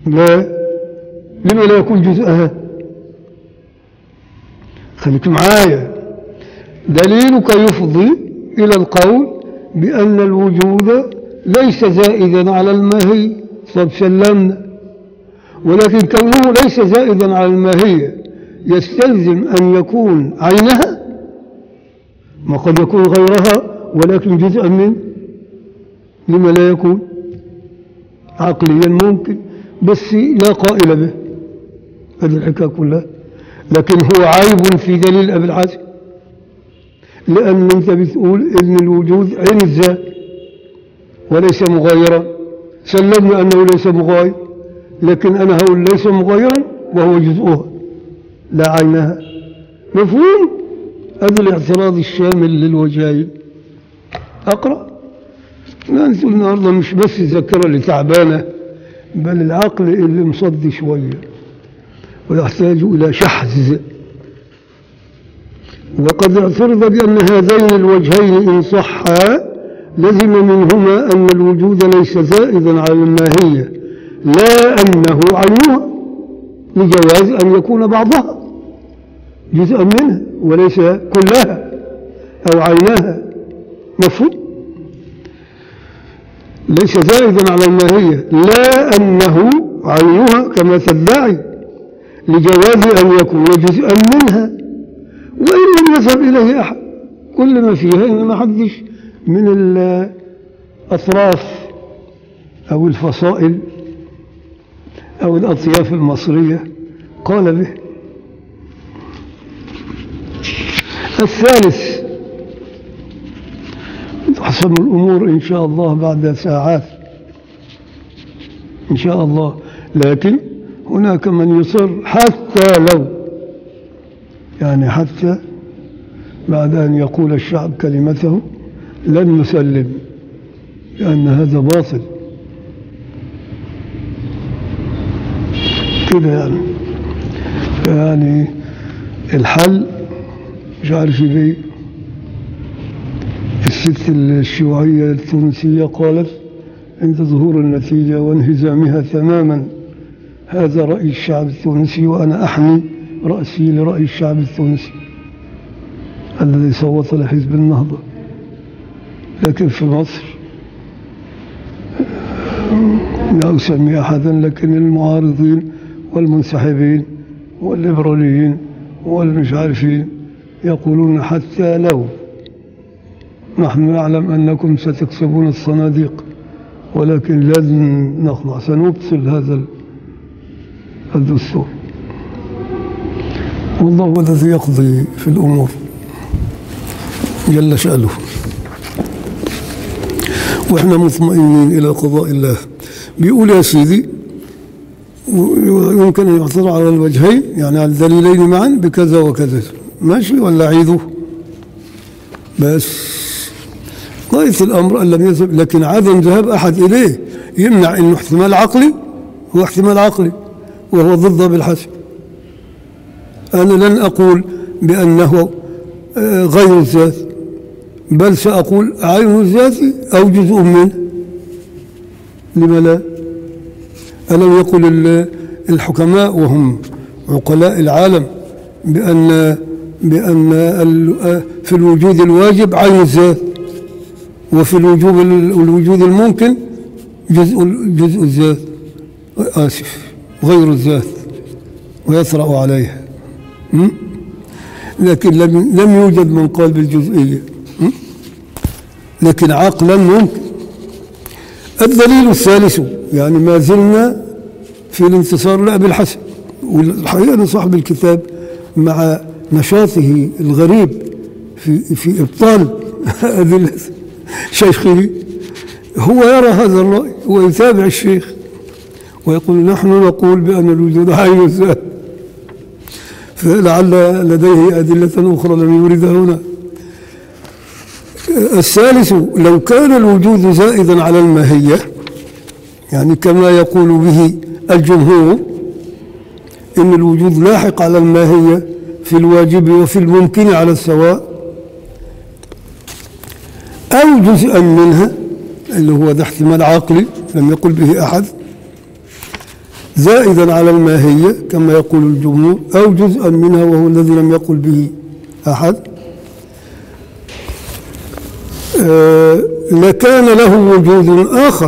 لا لما لا يكون جزءها خليك معايا دليلك يفضي إلى القول بأن الوجود ليس زائدا على الماهي طب سلمنا ولكن كونه ليس زائدا على الماهية يستلزم أن يكون عينها ما قد يكون غيرها ولكن جزءا من لما لا يكون عقليا ممكن بس لا قائل به هذه الحكاية كلها لكن هو عيب في دليل أبي الحسن لأن أنت بتقول إن الوجود عين الذات وليس مغايرا سلمنا أنه ليس مغاير لكن أنا هقول ليس مغايرا وهو جزءها لا عينها مفهوم هذا الاعتراض الشامل للوجهين أقرأ لا أنتوا النهاردة مش بس الذاكرة اللي تعبانة بل العقل اللي مصدي شوية ويحتاج إلى شحذ وقد اعترض بأن هذين الوجهين إن صحا لزم منهما أن الوجود ليس زائدا على الماهية لا أنه عينها لجواز أن يكون بعضها جزءا منها وليس كلها أو عينها مفهوم ليس زائدا على الماهية لا أنه عينها كما تدعي لجواز أن يكون جزءا منها وإن لم يذهب إليه أحد كل ما فيها إن ما حدش من الأطراف أو الفصائل أو الأطياف المصرية قال به الثالث تحسن الأمور إن شاء الله بعد ساعات إن شاء الله لكن هناك من يصر حتى لو يعني حتى بعد أن يقول الشعب كلمته لن نسلم لأن هذا باطل كده يعني يعني الحل مش عارف ايه الست الشيوعية التونسية قالت عند ظهور النتيجة وانهزامها تماما هذا رأي الشعب التونسي وأنا أحمي رأسي لرأي الشعب التونسي الذي صوت لحزب النهضة لكن في مصر لا أسمي أحدا لكن المعارضين والمنسحبين والليبراليين والمش عارفين يقولون حتى لو نحن نعلم أنكم ستكسبون الصناديق ولكن لن نخضع سنبطل هذا الدستور والله هو الذي يقضي في الأمور جل شأنه وإحنا مطمئنين إلى قضاء الله بيقول يا سيدي يمكن أن يعترض على الوجهين يعني على الدليلين معا بكذا وكذا ماشي ولا عيده بس غاية الأمر أن لم يذهب لكن عدم ذهاب أحد إليه يمنع أنه احتمال عقلي هو احتمال عقلي وهو ضد بالحسن أنا لن أقول بأنه غير الذات بل سأقول عين الذات أو جزء منه لما لا ألم يقل الحكماء وهم عقلاء العالم بأن بأن في الوجود الواجب عين الذات وفي الوجود الوجود الممكن جزء جزء الذات آسف غير الذات ويطرأ عليها م? لكن لم لم يوجد من قال بالجزئية م? لكن عقلا ممكن الدليل الثالث يعني ما زلنا في الانتصار لأبي الحسن والحقيقة أنا صاحب الكتاب مع نشاطه الغريب في في إبطال أدلة شيخه هو يرى هذا الرأي هو يتابع الشيخ ويقول نحن نقول بأن الوجود عين الذات فلعل لديه أدلة أخرى لم يوردها هنا الثالث لو كان الوجود زائدا على الماهية يعني كما يقول به الجمهور إن الوجود لاحق على الماهية في الواجب وفي الممكن على السواء أو جزءا منها اللي هو ده احتمال عقلي لم يقل به أحد زائدا على الماهية كما يقول الجمهور أو جزءا منها وهو الذي لم يقل به أحد آه، لكان له وجود آخر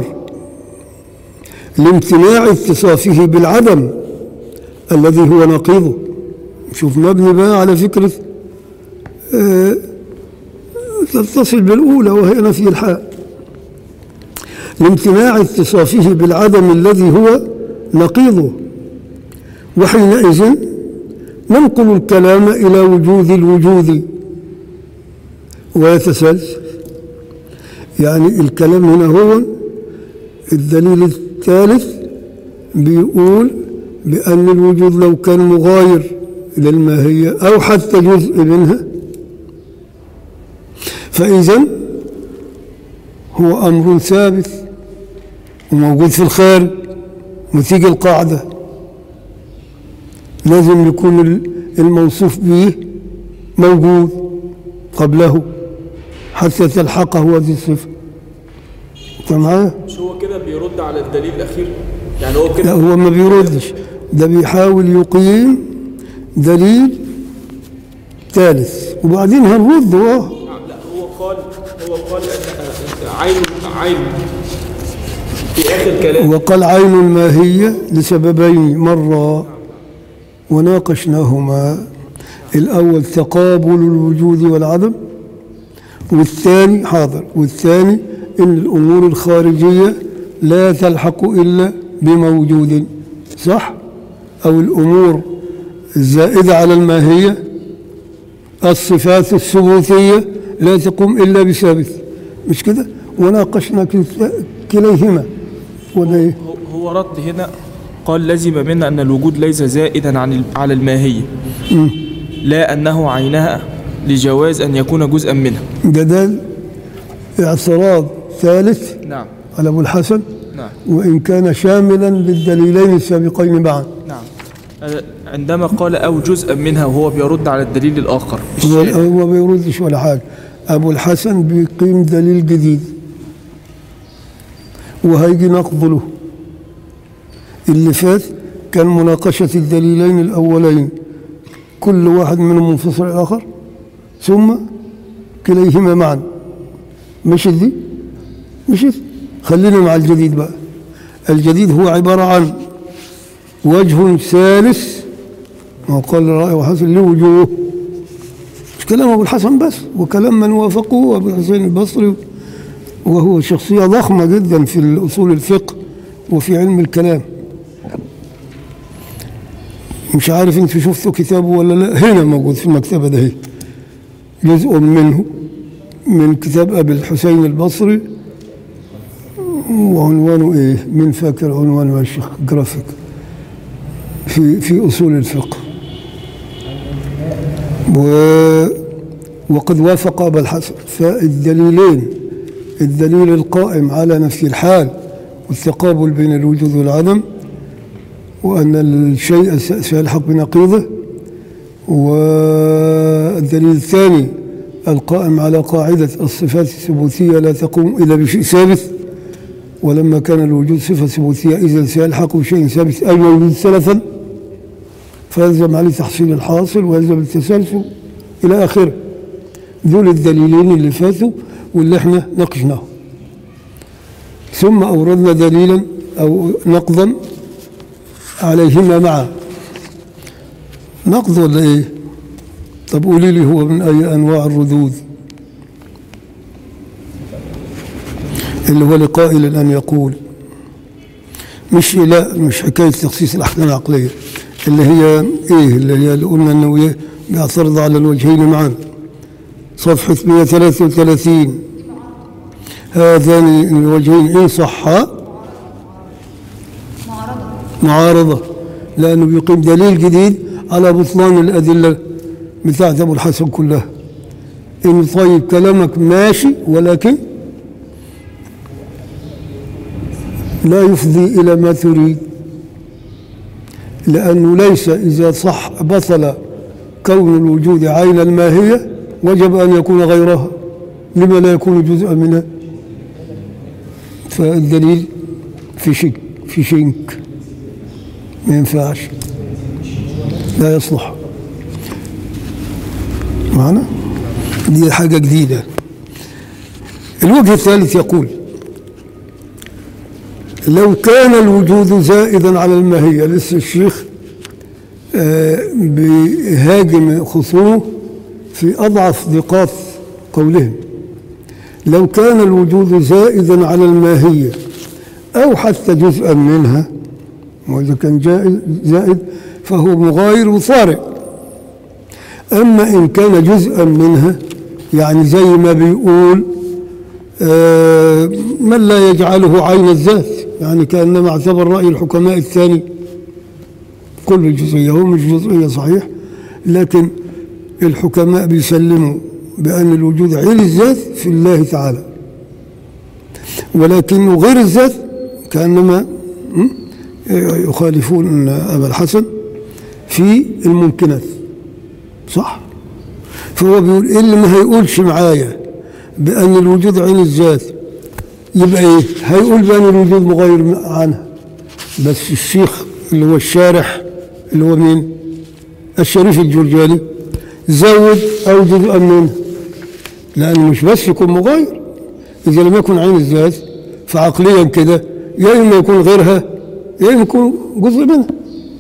لامتناع اتصافه بالعدم الذي هو نقيضه شوف مبني بقى على فكرة آه، تتصل بالأولى وهي نفي الحال لامتناع اتصافه بالعدم الذي هو نقيضه وحينئذ ننقل الكلام إلى وجود الوجود ويتسلسل يعني الكلام هنا هو الدليل الثالث بيقول بأن الوجود لو كان مغاير للماهية أو حتى جزء منها فإذا هو أمر ثابت وموجود في الخارج وتيجي القاعدة لازم يكون الموصوف به موجود قبله حتى تلحقه هذه الصفة انت معايا؟ مش هو كده بيرد على الدليل الأخير يعني هو لا كده هو ما بيردش ده بيحاول يقيم دليل ثالث وبعدين هنرد اه لا هو قال هو قال أن عين عين في آخر كلام وقال عين الماهية لسببين مرة وناقشناهما الأول تقابل الوجود والعدم والثاني حاضر والثاني إن الأمور الخارجية لا تلحق إلا بموجود صح؟ أو الأمور الزائدة على الماهية الصفات الثبوتية لا تقوم إلا بثابت مش كده؟ وناقشنا كل- كليهما وده إيه؟ هو- هو رد هنا قال لزم منا أن الوجود ليس زائدا عن ال- على الماهية لا أنه عينها لجواز أن يكون جزءا منها ده ده اعتراض ثالث نعم على أبو الحسن نعم وإن كان شاملا للدليلين السابقين معا نعم أه، عندما قال أو جزءا منها وهو بيرد على الدليل الآخر هو هو ما بيردش ولا حاجة أبو الحسن بيقيم دليل جديد وهيجي نقض له اللي فات كان مناقشة الدليلين الأولين كل واحد منهم منفصل عن الآخر ثم كليهما معا مشت دي مشت خلينا مع الجديد بقى الجديد هو عبارة عن وجه ثالث ما قال الرأي وحسن لوجوه مش كلام أبو الحسن بس وكلام من وافقه أبو الحسين البصري وهو شخصية ضخمة جدا في أصول الفقه وفي علم الكلام مش عارف انتوا شفتوا كتابه ولا لا هنا موجود في المكتبة ده هي. جزء منه من كتاب أبي الحسين البصري وعنوانه ايه من فاكر عنوانه يا شيخ جرافيك في في أصول الفقه و وقد وافق أبا الحسن فالدليلين الدليل القائم على نفي الحال والتقابل بين الوجود والعدم وأن الشيء س- سيلحق بنقيضه والدليل الثاني القائم على قاعدة الصفات الثبوتية لا تقوم إلا بشيء ثابت ولما كان الوجود صفة ثبوتية إذا سيلحق بشيء ثابت أي موجود سلفا فيلزم عليه تحصيل الحاصل ويلزم التسلسل إلى آخره دول الدليلين اللي فاتوا واللي احنا ناقشناهم ثم أوردنا دليلا أو نقضا عليهما معا نقض ولا إيه؟ طب قولي لي هو من أي أنواع الردود اللي هو لقائل أن يقول مش لا مش حكاية تخصيص الأحكام العقلية اللي هي إيه اللي هي اللي قلنا أنه إيه بيعترض على الوجهين معا صفحة 133 هذان الوجهين إن صحا معارضة لأنه بيقيم دليل جديد على بطلان الأدلة بتاعت أبو الحسن كلها إن طيب كلامك ماشي ولكن لا يفضي إلى ما تريد لأنه ليس إذا صح بطل كون الوجود عين الماهية وجب أن يكون غيرها لما لا يكون جزءا منها فالدليل في شك في شنك ما ينفعش لا يصلح معنا دي حاجة جديدة الوجه الثالث يقول لو كان الوجود زائدا على الماهية لسه الشيخ آه، بيهاجم خصومه في أضعف نقاط قولهم لو كان الوجود زائدا على الماهية أو حتى جزءا منها وإذا كان جائز زائد فهو مغاير وطارئ أما إن كان جزءا منها يعني زي ما بيقول آه، من لا يجعله عين الذات يعني كأنما اعتبر رأي الحكماء الثاني كل جزئية هو مش جزئية صحيح لكن الحكماء بيسلموا بأن الوجود عين الذات في الله تعالى ولكنه غير الذات كأنما م? يخالفون أبا الحسن في الممكنات صح فهو بيقول إيه اللي ما هيقولش معايا بأن الوجود عين الذات يبقى إيه هيقول بأن الوجود مغاير عنها بس الشيخ اللي هو الشارح اللي هو مين الشريف الجرجاني زود أو جزءا منه لأنه مش بس يكون مغاير إذا لم يكن عين الذات فعقليا كده يا إما يكون غيرها يا إما يكون جزء منها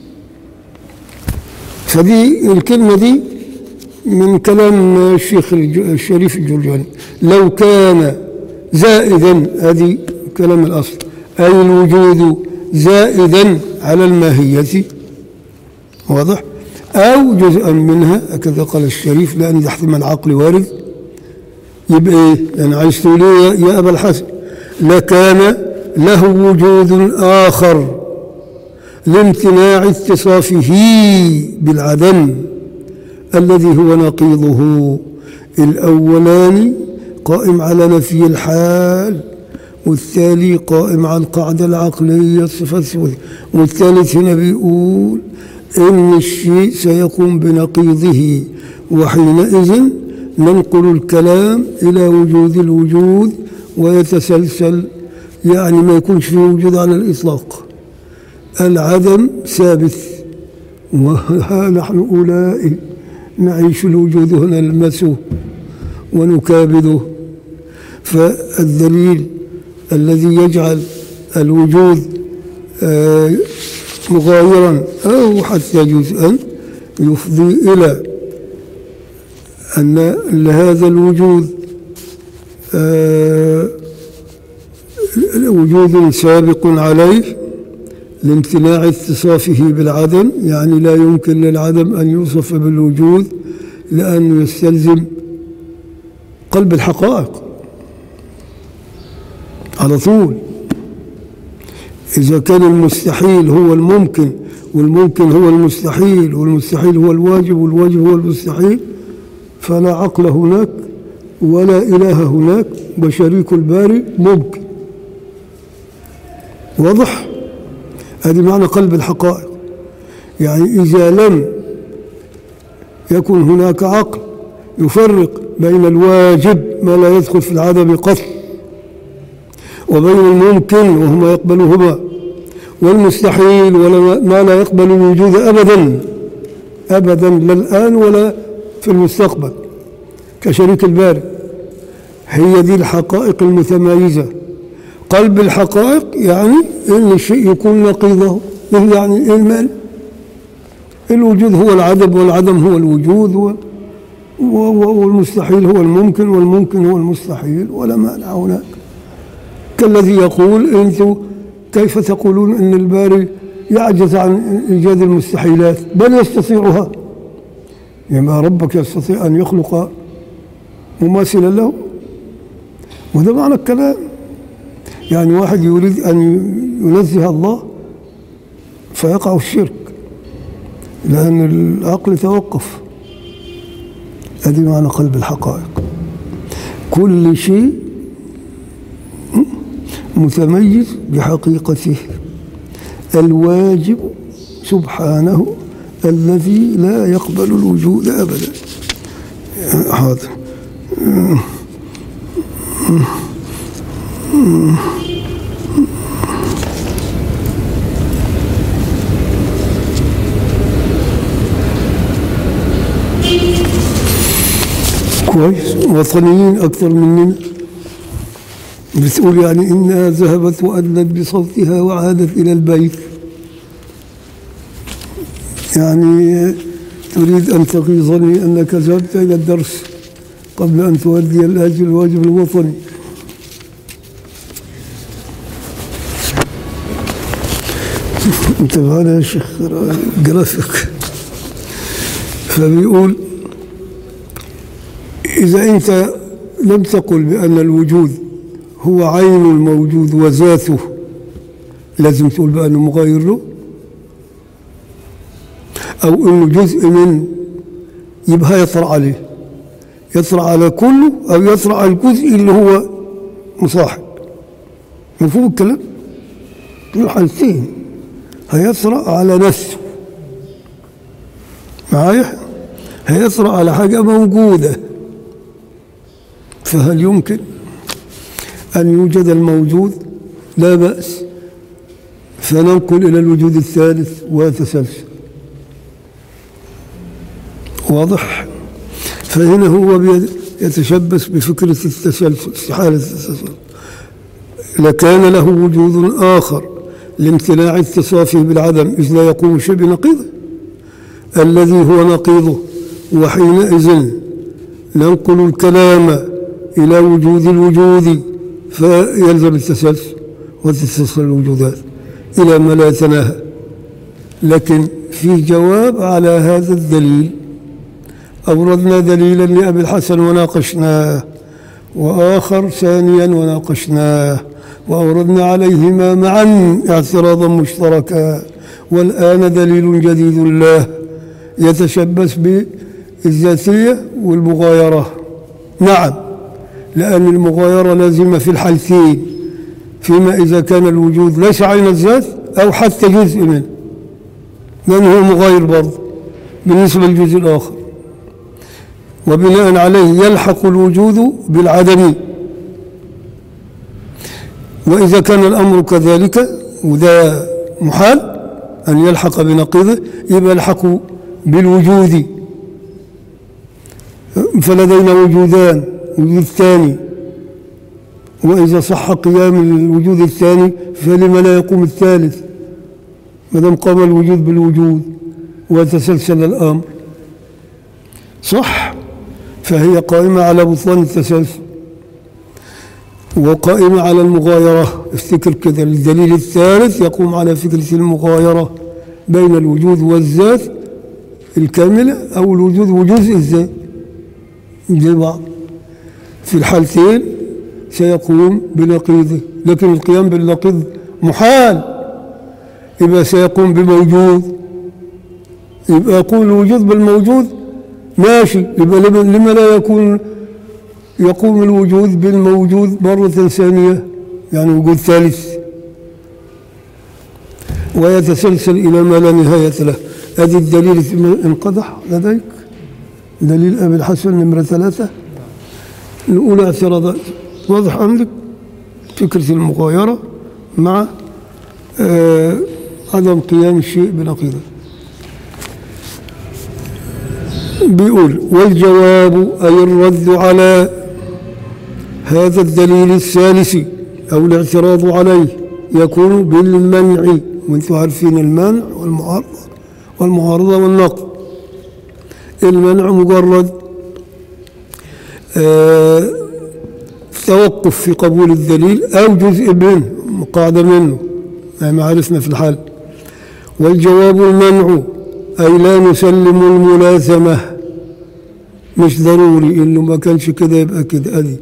فدي الكلمة دي من كلام الشيخ الج- الشريف الجرجاني لو كان زائدا هذه كلام الأصل أي الوجود زائدا على الماهية واضح أو جزءا منها هكذا قال الشريف لأن ده احتمال عقلي وارد يبقى إيه؟ يعني عايز تقول إيه يا- يا أبا الحسن لكان له وجود آخر لامتناع اتصافه بالعدم الذي هو نقيضه الأولاني قائم على نفي الحال والثاني قائم على القاعدة العقلية الصفات الثبوتية والثالث هنا بيقول إن الشيء سيقوم بنقيضه وحينئذ ننقل الكلام إلى وجود الوجود ويتسلسل يعني ما يكونش فيه وجود على الإطلاق العدم ثابت وها نحن أولئك نعيش الوجود هنا نلمسه ونكابده فالدليل الذي يجعل الوجود آه، مغايرا أو حتى جزءا يفضي إلى أن لهذا الوجود آه، وجود سابق عليه لامتناع اتصافه بالعدم يعني لا يمكن للعدم أن يوصف بالوجود لأنه يستلزم قلب الحقائق على طول إذا كان المستحيل هو الممكن والممكن هو المستحيل والمستحيل هو الواجب والواجب هو المستحيل فلا عقل هناك ولا إله هناك وشريك الباري ممكن واضح؟ هذه معنى قلب الحقائق يعني إذا لم يكن هناك عقل يفرق بين الواجب ما لا يدخل في العدم قط وبين الممكن وهما يقبلهما والمستحيل ولا ما لا يقبل الوجود أبدا أبدا لا الآن ولا في المستقبل كشريك الباري هي دي الحقائق المتمايزة قلب الحقائق يعني ان الشيء يكون نقيضه إيه يعني إيه المال الوجود هو العدم والعدم هو الوجود و- و- والمستحيل هو الممكن والممكن هو المستحيل ولا مانع هناك كالذي يقول انتم كيف تقولون ان الباري يعجز عن ايجاد المستحيلات بل يستطيعها يبقى ربك يستطيع ان يخلق مماثلا له وده معنى الكلام يعني واحد يريد أن ينزه الله فيقع الشرك لأن العقل توقف هذه معنى قلب الحقائق كل شيء متميز بحقيقته الواجب سبحانه الذي لا يقبل الوجود أبدا حاضر كويس وطنيين أكثر مننا بتقول يعني إنها ذهبت وأدلت بصوتها وعادت إلى البيت يعني تريد أن تغيظني أنك ذهبت إلى الدرس قبل أن تؤدي الأجر الواجب الوطني انت معنا يا شيخ جرافيك فبيقول إذا أنت لم تقل بأن الوجود هو عين الموجود وذاته لازم تقول بأنه مغاير له أو إنه جزء من يبقى يطرأ عليه يطرأ على كله أو يطرأ على الجزء اللي هو مصاحب مفهوم الكلام؟ في الحالتين هيطرأ على نفسه معايا؟ هيطرأ على حاجة موجودة فهل يمكن أن يوجد الموجود لا بأس فننقل إلى الوجود الثالث ويتسلسل واضح فهنا هو بي- يتشبث بفكرة التسلسل استحالة التسلسل لكان له وجود آخر لامتناع اتصافه بالعدم إذ لا يقوم شيء بنقيضه الذي هو نقيضه وحينئذ ننقل الكلام إلى وجود الوجود فيلزم التسلسل وتتسلسل الوجودات إلى ما لا يتناهى لكن في جواب على هذا الدليل أوردنا دليلا لأبي الحسن وناقشناه وآخر ثانيا وناقشناه وأوردنا عليهما معا اعتراضا مشتركا والآن دليل جديد له يتشبث بالذاتية والمغايرة نعم لأن المغايرة لازمة في الحالتين فيما إذا كان الوجود ليس عين الذات أو حتى جزء منه لأنه هو مغاير برضه بالنسبة للجزء الآخر وبناء عليه يلحق الوجود بالعدم وإذا كان الأمر كذلك وده محال أن يلحق بنقيضه يبقى يلحق بالوجود فلدينا وجودان وجود ثاني وإذا صح قيام الوجود الثاني فلما لا يقوم الثالث ما دام قام الوجود بالوجود وتسلسل الأمر صح فهي قائمة على بطلان التسلسل وقائمة على المغايرة افتكر كده الدليل الثالث يقوم على فكرة المغايرة بين الوجود والذات الكاملة أو الوجود وجزء الذات زي بعض في الحالتين سيقوم بنقيضه لكن القيام بالنقيض محال يبقى سيقوم بموجود يبقى يقوم الوجود بالموجود ماشي يبقى لما, لما لا يكون يقوم الوجود بالموجود مرة ثانية يعني وجود ثالث ويتسلسل إلى ما لا نهاية له هذه الدليل انقضح لديك دليل أبي الحسن نمرة ثلاثة الأولى اعتراضات واضح عندك فكرة المغايرة مع آه عدم قيام الشيء بنقيضه بيقول والجواب أي الرد على هذا الدليل الثالث أو الاعتراض عليه يكون بالمنع وانتم عارفين المنع والمعارضة والمعارضة والنقد المنع مجرد آه توقف في قبول الدليل أو جزء منه قاعدة منه ما عرفنا في الحال والجواب المنع أي لا نسلم الملازمة مش ضروري إنه ما كانش كده يبقى كده أدي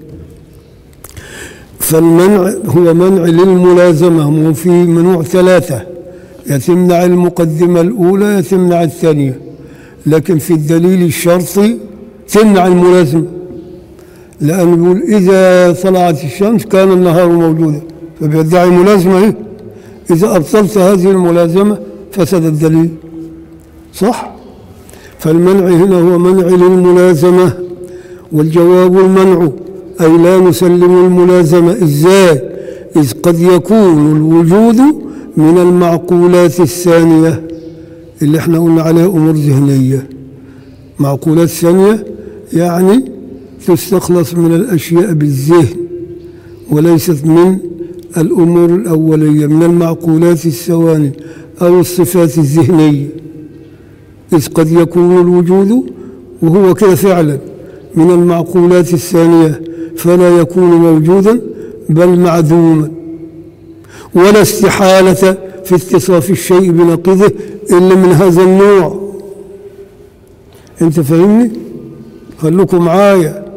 فالمنع هو منع للملازمة وفي منوع ثلاثة يتمنع المقدمة الأولى يتمنع الثانية لكن في الدليل الشرطي تمنع الملازمة لأنه يقول إذا طلعت الشمس كان النهار موجودا فبيدعي ملازمة إيه؟ إذا أبطلت هذه الملازمة فسد الدليل صح فالمنع هنا هو منع للملازمة والجواب المنع أي لا نسلم الملازمة إزاي إذ قد يكون الوجود من المعقولات الثانية اللي احنا قلنا عليها أمور ذهنية معقولات ثانية يعني تستخلص من الأشياء بالذهن وليست من الأمور الأولية من المعقولات الثواني أو الصفات الذهنية إذ قد يكون الوجود وهو كده فعلا من المعقولات الثانية فلا يكون موجودا بل معدوما ولا استحالة في اتصاف الشيء بنقيضه إلا من هذا النوع أنت فاهمني؟ خلوكم معايا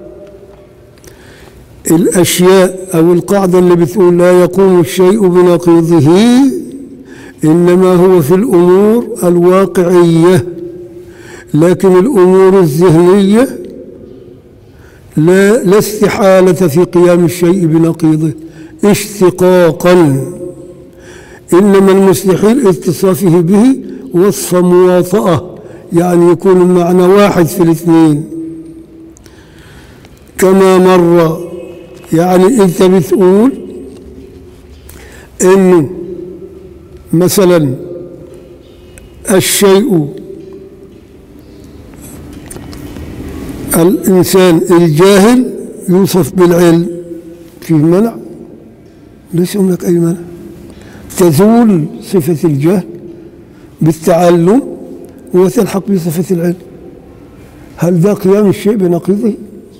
الأشياء أو القاعدة اللي بتقول لا يقوم الشيء بنقيضه إنما هو في الأمور الواقعية لكن الأمور الذهنية لا, لا استحالة في قيام الشيء بنقيضه اشتقاقا إنما المستحيل اتصافه به وصف مواطأة يعني يكون المعنى واحد في الاثنين كما مر يعني انت بتقول انه مثلا الشيء الانسان الجاهل يوصف بالعلم فيه منع ليس هناك اي منع تزول صفه الجهل بالتعلم وتلحق بصفه العلم هل ده قيام الشيء بنقيضه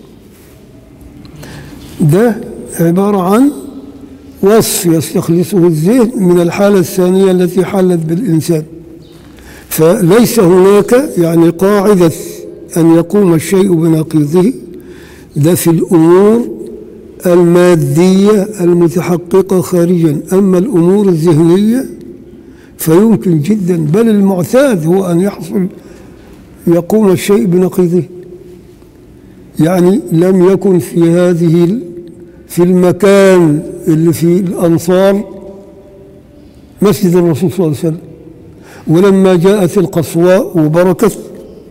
ده عبارة عن وصف يستخلصه الذهن من الحالة الثانية التي حلت بالإنسان فليس هناك يعني قاعدة أن يقوم الشيء بنقيضه ده في الأمور المادية المتحققة خارجا أما الأمور الذهنية فيمكن جدا بل المعتاد هو أن يحصل يقوم الشيء بنقيضه يعني لم يكن في هذه في المكان اللي في الأنصار مسجد الرسول صلى الله عليه وسلم ولما جاءت القصواء وبركت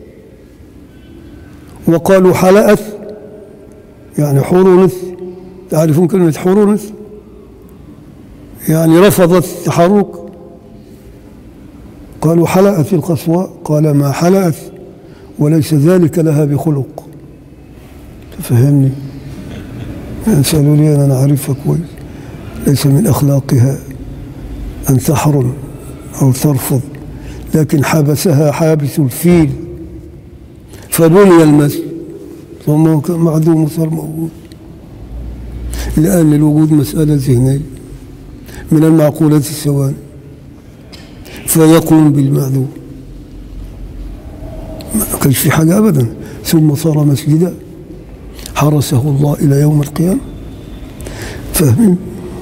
وقالوا حلأت يعني حرنت تعرفون كلمة حرنت يعني رفضت التحرك قالوا حلأت القصواء قال ما حلأت وليس ذلك لها بخلق فهمني سألوا لي أنا أعرفها كويس ليس من أخلاقها أن تحرم أو ترفض لكن حبسها حابس الفيل فبني المسجد ثم كان معدوم وصار موجود لأن الوجود مسألة ذهنية من المعقولات الثواني فيقوم بالمعدوم ما كانش في حاجة أبدا ثم صار مسجدا حرسه الله إلى يوم القيامة فاهمين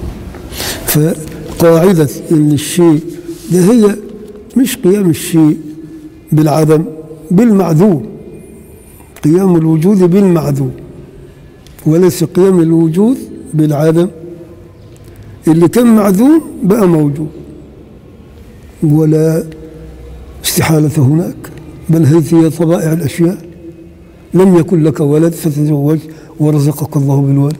فقاعدة إن الشيء ده هي مش قيام الشيء بالعدم بالمعدوم قيام الوجود بالمعدوم وليس قيام الوجود بالعدم اللي كان معدوم بقى موجود ولا استحالة هناك بل هذه هي طبائع الأشياء لم يكن لك ولد فتزوج ورزقك الله بالولد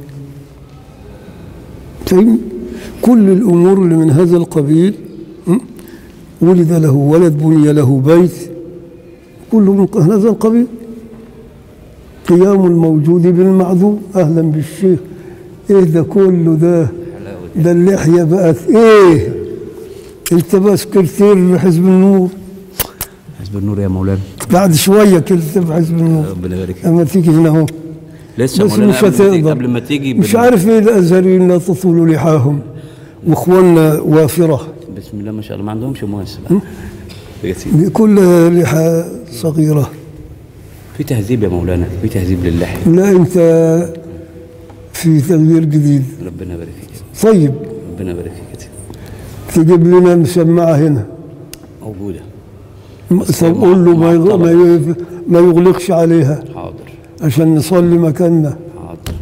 فهم كل الأمور اللي من هذا القبيل م? ولد له ولد بني له بيت كله من هذا القبيل قيام الموجود بالمعدوم أهلا بالشيخ إيه ده كله ده ده اللحية بقت إيه أنت بقى سكرتير حزب النور حزب النور يا مولانا بعد شوية كده تبقى حزب النور ربنا يبارك فيك أما تيجي هنا أهو لسه بس مولانا مش قبل ما تيجي- هتقدر قبل ما تيجي مش بال- عارف ايه الازهريين لا تطول لحاهم واخواننا وافره بسم الله ما شاء الله ما عندهمش مؤنث بقى يا سيدي. كلها لحى صغيره في تهذيب يا مولانا في تهذيب للحية لا انت في تغيير جديد ربنا يبارك فيك طيب ربنا يبارك فيك يا سيدي. تجيب لنا مسمعه هنا موجودة طب قول له ما يغ- ما ي- ما يغلقش عليها حاضر عشان نصلي مكاننا حاضر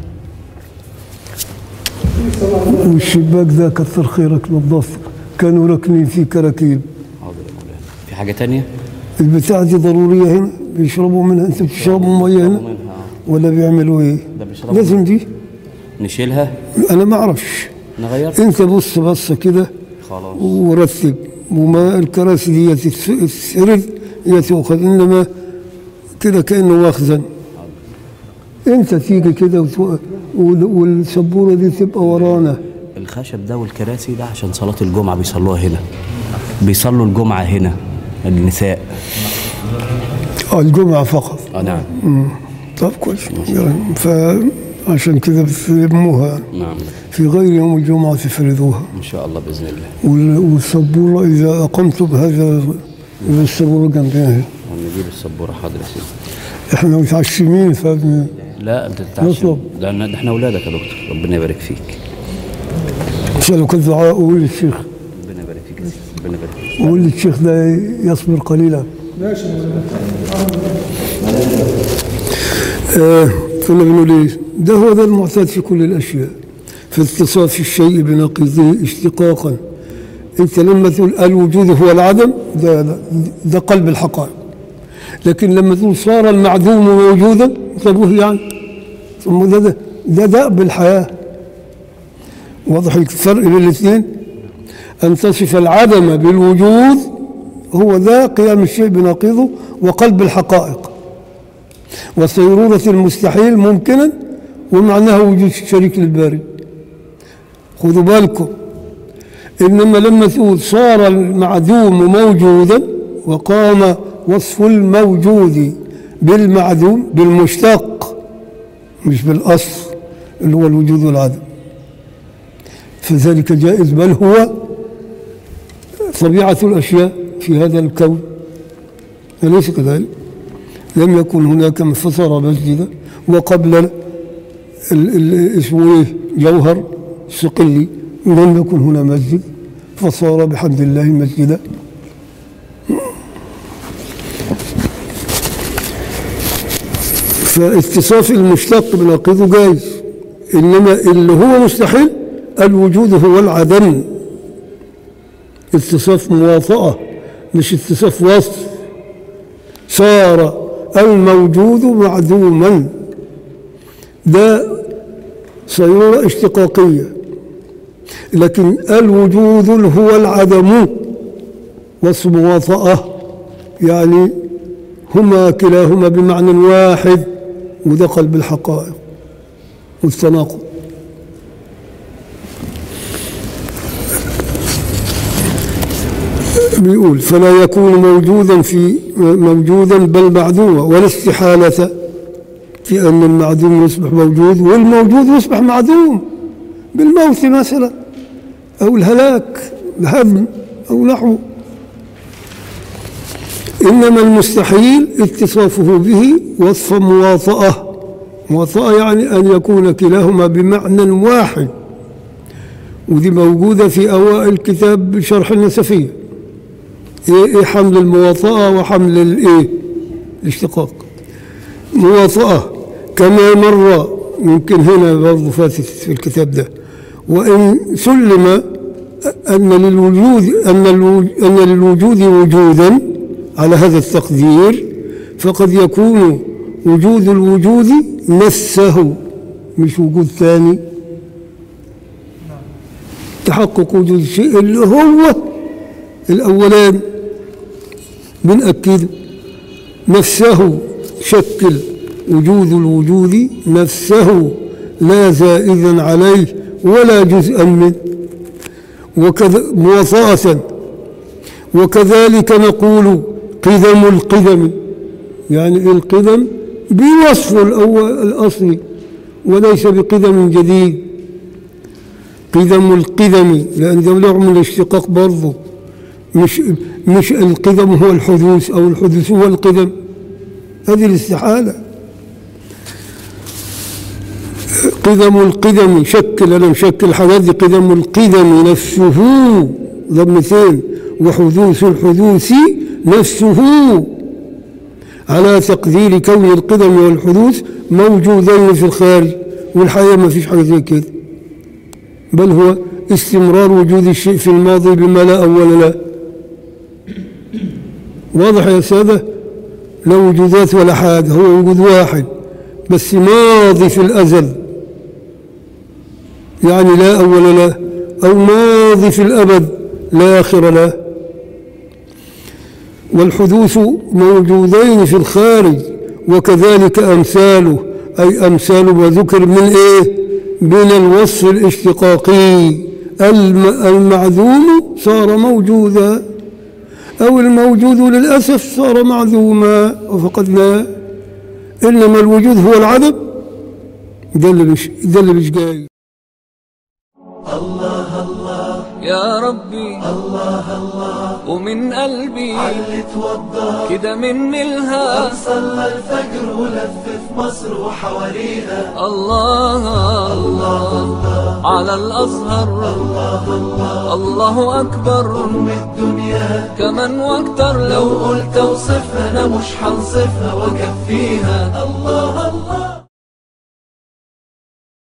والشباك ده كتر خيرك نظفه كانوا راكنين فيه كراكيب حاضر يا مولانا في حاجة تانية البتاعة دي ضرورية هنا بيشربوا منها انتوا بتشربوا مية هنا منها ولا بيعملوا ايه ده بيشربوا لازم دي نشيلها انا ما اعرفش نغير انت بص بصه كده خلاص ورتب وما الكراسي دي تتفرد هي تؤخذ انما كده كانه مخزن انت تيجي كده وت- وال- والسبوره دي تبقى ورانا الخشب ده والكراسي ده عشان صلاة الجمعة بيصلوها هنا بيصلوا الجمعة هنا النساء آه، الجمعه فقط اه نعم طب كويس يعني فعشان كده بتلموها نعم في غير يوم الجمعه تفردوها ان شاء الله باذن الله وال- والسبوره اذا اقمت بهذا إذا السبوره جنبنا هنا. ونجيب السبورة حاضر يا سيدي احنا متعشمين فبن لا انت تتعشم نطلب. ده ده احنا اولادك يا دكتور ربنا يبارك فيك اسالك الدعاء قول للشيخ ربنا يبارك فيك يا سيدي ربنا يبارك فيك قول للشيخ ده يصبر قليلا آه كنا بنقول ايه ده هو ده المعتاد في كل الاشياء في اتصاف الشيء بنقيضه اشتقاقا انت لما تقول الوجود هو العدم ده, ده, ده قلب الحقائق لكن لما تقول صار المعدوم موجودا طب وهي يعني ثم ده ده ده دأب الحياه واضح الفرق بين الاثنين أن تصف العدم بالوجود هو ذا قيام الشيء بنقيضه وقلب الحقائق وصيرورة المستحيل ممكنا ومعناها وجود شريك للباري خذوا بالكم إنما لما تقول صار المعدوم موجودا وقام وصف الموجود بالمعدوم بالمشتق مش بالأصل اللي هو الوجود والعدم فذلك جائز بل هو طبيعة الأشياء في هذا الكون أليس كذلك؟ لم يكن هناك من فصل مسجدا وقبل ال- ال- اسمه ايه جوهر صقلي لم يكن هنا مسجد فصار بحمد الله مسجدا فاتصاف المشتق بناقضه جائز انما اللي هو مستحيل الوجود هو العدم اتصاف موافقة مش اتصاف وصف صار الموجود معدوما ده صيرورة اشتقاقية لكن الوجود هو العدم وصف موافقة يعني هما كلاهما بمعنى واحد وده قلب الحقائق والتناقض بيقول فلا يكون موجودا في موجودا بل معدوما ولا استحالة في أن المعدوم يصبح موجود والموجود يصبح معدوم بالموت مثلا أو الهلاك الهدم أو نحوه إنما المستحيل اتصافه به وصف مواطأة مواطأة يعني أن يكون كلاهما بمعنى واحد ودي موجودة في أوائل كتاب شرح النسفية إيه إيه حمل المواطأة وحمل الإيه الاشتقاق مواطأة كما مر يمكن هنا برضه فاتت في الكتاب ده وإن سلم أن للوجود أن الوجود أن للوجود وجودا على هذا التقدير فقد يكون وجود الوجود نفسه مش وجود ثاني تحقق وجود الشيء اللي هو الأولان بنأكد نفسه شكل وجود الوجود نفسه لا زائدا عليه ولا جزءا منه وكذا مواطأة وكذلك نقول قدم القدم يعني القدم بوصف الأول الأصلي وليس بقدم جديد قدم القدم لأن ده نوع من الاشتقاق برضه مش مش القدم هو الحدوث أو الحدوث هو القدم هذه الاستحالة قدم القدم شكل أنا مشكل حاجات دي قدم القدم نفسه ضمتين وحدوث الحدوث نفسه على تقدير كون القدم والحدوث موجودين في الخارج والحقيقة ما فيش حاجة زي كده بل هو استمرار وجود الشيء في الماضي بما لا أول له واضح يا سادة لا وجودات ولا حاجة هو وجود واحد بس ماضي في الأزل يعني لا أول له أو ماضي في الأبد لا آخر له والحدوث موجودين في الخارج وكذلك أمثاله أي أمثال وذكر من إيه من الوصف الاشتقاقي الم- المعذوم صار موجودا أو الموجود للأسف صار معذوما وفقدنا إنما الوجود هو العدم ده اللي مش ده اللي مش جاي يا ربي الله الله ومن قلبي علي توضى كده من الها صلى الفجر ولف في مصر وحواليها الله الله على الأزهر الله أكبر أم الدنيا كمان واكتر لو لو قلت اوصفها انا مش هنصفها واكفيها الله الله